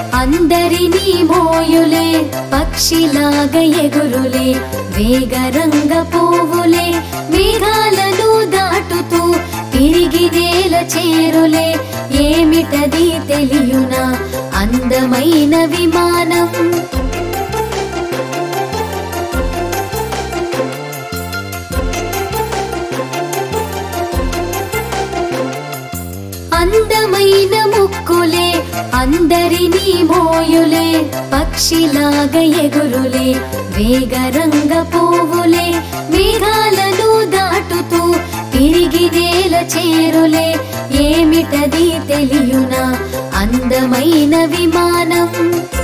అందరినీ మోయులే పక్షిలాగ ఎగురులే వేగరంగ పువ్వులే మేఘాలను దాటుతూ తిరిగి నేల చేరులే ఏమిటది తెలియునా అందమైన విమానం అందమైన ముక్కులే అందరినీ మోయులే పక్షిలాగ ఎగురులే వేగరంగ పువ్వులే మేఘాలను దాటుతూ తిరిగి నేల చేరులే ఏమిటది తెలియునా అందమైన విమానం